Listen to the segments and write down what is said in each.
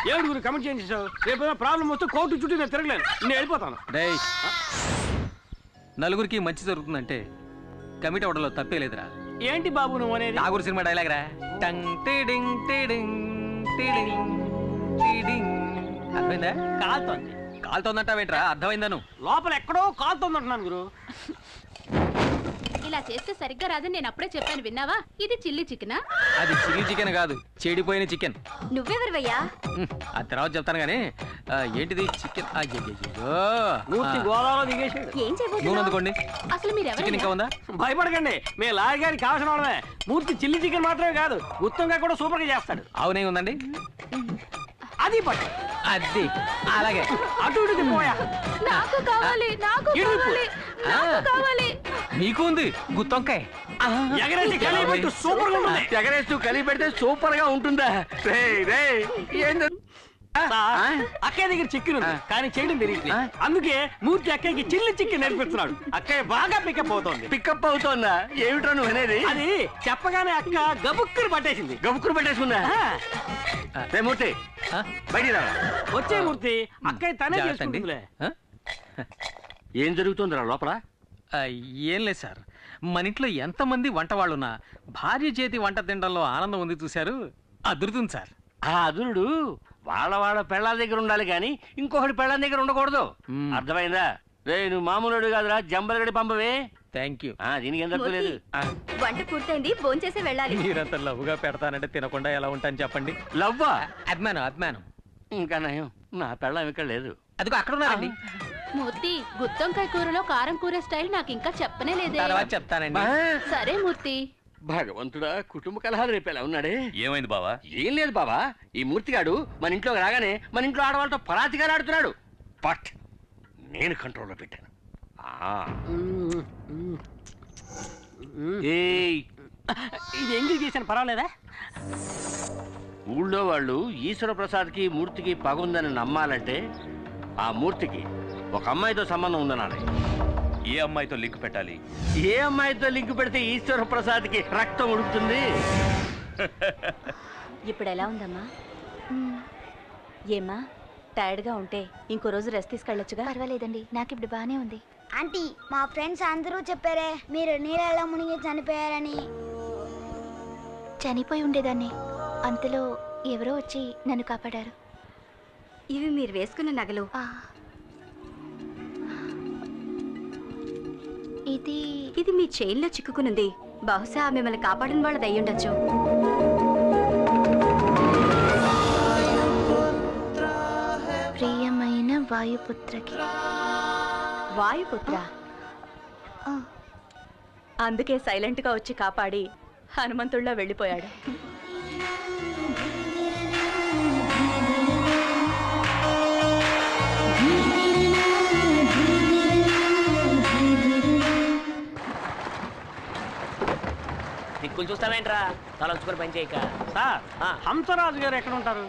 ఏడు గురి కమెంట్ చేసేసావు రేపు ప్రాబ్లం వస్తే కోర్టు చుట్టూ నేను తిరగలేను నేను వెళ్ళిపోతాను డేయ్ నలుగురికి మంచి జరుగుతుందంటే కమిటీ అవడంలో తప్పే లేదురా ఏంటి బాబు నువ్వు అనేది నాగూరు సినిమా డైలాగ్ రా టంగ్ టీడింగ్ టీడింగ్ టీడింగ్ టీడింగ్ అర్థమైందా కాలుతోంది కాలుతోందంటావేంట్రా అర్థమైందా నువ్వు లోపల ఎక్కడో కాలుతోంది అంటున్నాను గురు ఇలా చేస్తే సరిగ్గా రాదని నేను అప్పుడే చెప్పాను విన్నావా ఇది చిల్లీ చికెనా అది చిల్లీ చికెన్ కాదు చెడిపోయిన చికెన్ నువ్వెవరివయ్యా ఆ తర్వాత చెప్తాను కానీ ఆ, ఏంటిది చికెన్ మూర్తి గోదావరిలో దిగేసాడు ఏం నూనె చేయబోతున్నా అందుకోండి అసలు మీరు చికెన్ ఇంకా ఉందా భయపడకండి మేము లారీ గారికి కావాల్సిన వాళ్ళమే మూర్తి చిల్లి చికెన్ మాత్రమే కాదు గుత్తంగా కూడా సూపర్ గా చేస్తాడు అవునే ఉందండి అది పట్టు అది అలాగే అటు ఇటు తిప్పోయా నాకు కావాలి నాకు ఇడుపు. కావాలి నాకు కావాలి మీకు ఉంది గుత్తొంకాయ ఎగరేసి కలిగి పెట్టు సూపర్ గా ఉంటుంది ఎగరేస్తూ కలిపి పెడితే సూపర్ గా ఉంటుందా రేయ్, రేయ్, ఏంది? సార్, అక్కయ్య దగ్గర చికెన్ ఉంది కానీ చేయడం తెలియట్లేదు అందుకే మూర్తి అక్కయ్యకి చిల్లి చికెన్ నేర్పిస్తున్నాడు అక్కయ్య బాగా పికప్ అవుతోంది పికప్ అవుతోందా ఏమిట్రా నువ్వు అనేది అది చెప్పగానే అక్క గబుక్కుని పట్టేసింది గబుక్కులు పెట్టేసుకుందా ఆ, రే మూర్తి ఆ? బయటికి రా వచ్చే మూర్తి అక్కయ్య తనే జాగ్రత్త అండి. చేసుకుంటుందిలే ఆ? ఏం జరుగుతుందిరా లోపల ఆ, ఏం లేదు సార్ మన ఇంట్లో ఎంతమంది వంట వాళ్ళున్నా భార్య చేతి వంట తినడంలో ఆనందం ఉంది చూశారు అదురుతుంది సార్ ఆ అదురుడు వాళ్ళ వాళ్ళ పెళ్ళాల దగ్గర ఉండాలి కానీ ఇంకొకటి పెళ్ళాల దగ్గర ఉండకూడదు మ్మ్. అర్థమైందా రే నువ్వు మామూలుడు కాదురా జంబలగడి పంపవే థ్యాంక్ యూ ఆ, దీనికి ఎంత లేదు వంట పూర్తయింది భోంచేసి వెళ్ళాలి మీరంత లవ్వుగా పెడతానంటే తినకుండా ఎలా ఉంటాను చెప్పండి లవ్వా అభిమానం అభిమానం ఇంకా నయం నా పెళ్ళం ఇక్కడ లేదు అదిగో అక్కడ ఉన్నారండి మూర్తి గుత్తొంకాయ కూరలో కారం కూర స్టైల్ నాకు ఇంకా చెప్పనే లేదే తర్వాత చెప్తానండి బా, సరే మూర్తి భగవంతుడా కుటుంబ కలహాలు రేపు ఎలా ఉన్నాడే ఏమైంది బావా ఏం లేదు బాబా ఈ మూర్తిగాడు మన ఇంట్లోకి రాగానే మన ఇంట్లో ఆడవాళ్ళతో పరాతిగా ఆడుతున్నాడు బట్ నేను కంట్రోల్లో పెట్టాను ఆ. ఏయ్ ఇది ఎంగిల్ చేశాను పర్వాలేదా ఊళ్ళో వాళ్ళు ఈశ్వర ప్రసాద్కి మూర్తికి పగ ఉందని నమ్మాలంటే ఆ మూర్తికి ఒక అమ్మాయితో సంబంధం ఉందనాలి ఏ అమ్మాయితో లింక్ పెట్టాలి ఏ అమ్మాయితో లింక్ పెడితే ఈశ్వర ప్రసాద్కి రక్తం ఉడుకుతుంది ఇప్పుడు ఎలా ఉందమ్మా ఏమ్మా టైర్డ్గా ఉంటే ఇంకో రోజు రెస్ట్ తీసుకెళ్ళొచ్చుగా పర్వాలేదండి నాకు ఇప్పుడు బానే ఉంది ఆంటీ మా ఫ్రెండ్స్ అందరూ చెప్పారే మీరు నీళ్ళలో మునిగి చనిపోయారని చనిపోయి ఉండేదాన్ని అంతలో ఎవరో వచ్చి నన్ను కాపాడారు ఇవి మీరు వేసుకున్న నగలు ఆ. ఇది ఇది మీ చైన్లో చిక్కుకునుంది బహుశా మిమ్మల్ని కాపాడిన వాళ్ళది అయ్యుండొచ్చు ప్రియమైన వాయుపుత్రకి వాయుపుత్ర ఆ. అందుకే సైలెంట్గా వచ్చి కాపాడి హనుమంతుడిలో వెళ్ళిపోయాడు దిక్కులు చూస్తావేంట్రా తలంచుకొని పని చేయక సార్ ఆ. హంసరాజు గారు ఎక్కడ ఉంటారు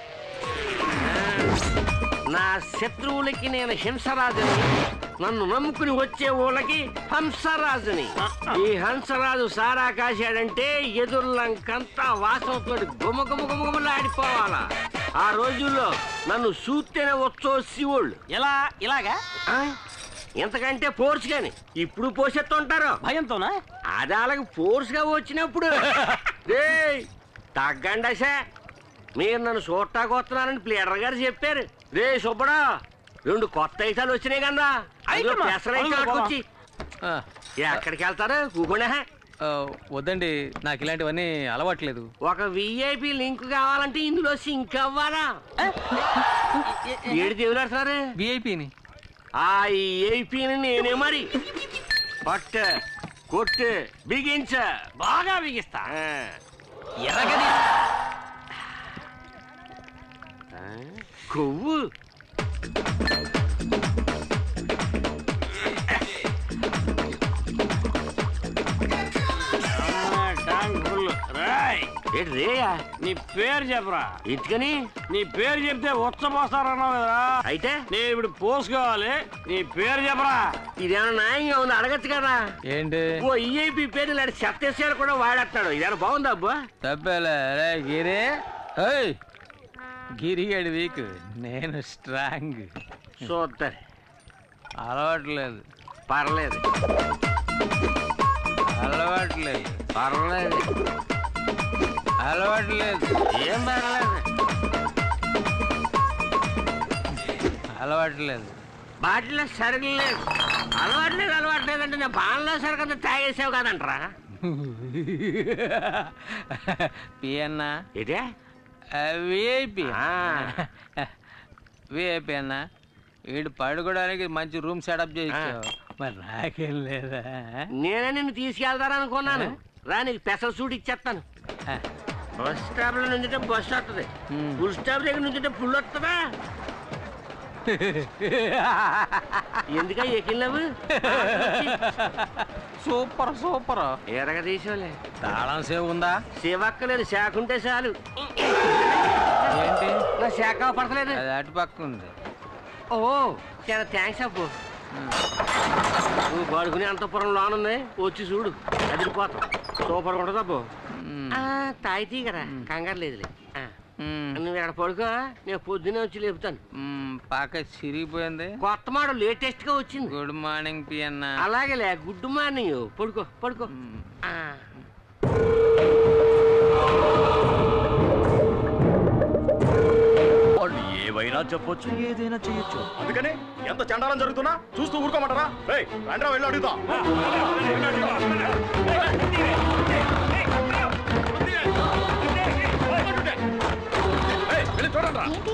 నా శత్రువులకి నేను హింసరాజుని నన్ను నమ్ముకుని వచ్చే ఊళ్ళకి హంసరాజుని ఈ హంసరాజు సారా కాశాడంటే ఎదుర్లంకంతా వాసనతో గుమ గుమ గుమ గుమలాడిపోవాలా ఆ రోజుల్లో నన్ను చూస్తేనే వచ్చో శివుళ్ళు ఎలా ఇలాగా ఆ? ఎంతకంటే ఫోర్స్ గాని ఇప్పుడు పోసెత్తుంటారు భయంతోనా అది అలాగ ఫోర్స్ గా వచ్చినప్పుడు రేయ్, తగ్గండి అసే మీరు నన్ను చూడటానికి వస్తున్నారని ప్లేడర్ గారు చెప్పారు రే సుబ్బడా రెండు కొత్త ఐటాలు వచ్చినాయి కదా అయితే మా, వచ్చి ఆ, ఎక్కడికి వెళ్తారు కూకుండా ఆ, వద్దండి నాకు ఇలాంటివన్నీ అలవాట్లేదు ఒక విఐపి లింక్ కావాలంటే ఇందులో సింక్ అవ్వాలా ఏడు దేవులాడుతున్నారు విఐపిని ఆ ఏపీని నేనే మరి పట్ట కొట్టు బిగించ బాగా బిగిస్తా ఆ. ఎర్రగది ఆ? కొవ్వు ట్యాంక్ ఫుల్ రాయ్ ఏంటి రేయా నీ పేరు చెప్పరా ఇటుకని నీ పేరు చెప్తే ఉచ్చపోస్తారన్నావు కదరా అయితే నేను ఇప్పుడు పోసుకోవాలి నీ పేరు చెప్పరా ఇదేమన్నా న్యాయంగా ఉంది అడగచ్చు కదా ఏంటి ఓ ఈఐపి పేరు లాంటి సత్యశాలు కూడా వాడేస్తాడు ఇదేమన్నా బాగుందా అబ్బా తప్పేలే రే గిరి ఏయ్ గిరిగాడి వీక్ నేను స్ట్రాంగ్ చూద్దరు అలవాట్లేదు పర్లేదు అలవాట్లేదు పర్లేదు అలవాట్లేదు ఏం పర్లేదు అలవాట్లేదు బాటిలో సరుకులు లేదు అలవాట్లేదు అలవాట్లేదు అంటే నేను బాణలో సరుకు అంతా తాగేసావు కదంటరా పియన్నా ఇదే విఐపి ఆ. విఐపి అన్న వీడు పడుకోవడానికి మంచి రూమ్ సెటప్ చేయించావు మరి నాకేం లేదా నేనే నిన్ను తీసుకెళ్తారనుకున్నాను రా నీకు పెసర సూట్ ఇచ్చేస్తాను ఆ, బస్ స్టాప్ లో నుంచుంటే బస్ వస్తుంది ఉమ్. ఫుల్ స్టాప్ దగ్గర నుంచుంటే ఫుల్ వస్తుందా ఎందుక ఎక్కినవు సూపర్ సూపర్ ఎరగ తీసేలే తాళం సేవ్ ఉందా శివక్కలేదు శాఖ ఉంటే చాలు ఏంటి నా శాఖ పడతలేదు అది అటు పక్క ఉంది ఓ చాలా థ్యాంక్స్ అప్పు నువ్వు పడుకునే అంతపురం లోనుంది వచ్చి చూడు అదిరిపోతాం సూపర్ ఉంటుంది అప్పు మ్, తాయితీ కదా కంగారు లేదులే ఆ, మ్, నువ్వు ఇక్కడ పడుకో నేను పొద్దునే వచ్చి లేపుతాను మ్, పాక చిరిగిపోయింది కొత్త మోడల్ లేటెస్ట్ గా వచ్చింది గుడ్ మార్నింగ్ పియన్న అలాగేలే గుడ్ మార్నింగ్ పడుకో పడుకో మ్, ఆ. వాళ్ళు ఏవైనా చెప్పొచ్చు ఏదైనా చేయొచ్చు అందుకని ఎంత చండాలం జరుగుతున్నా చూస్తూ ఊరుకోమంటారా రేయ్ రండ్రా వెళ్ళి అడుగుదాం వెళ్ళి చూడండి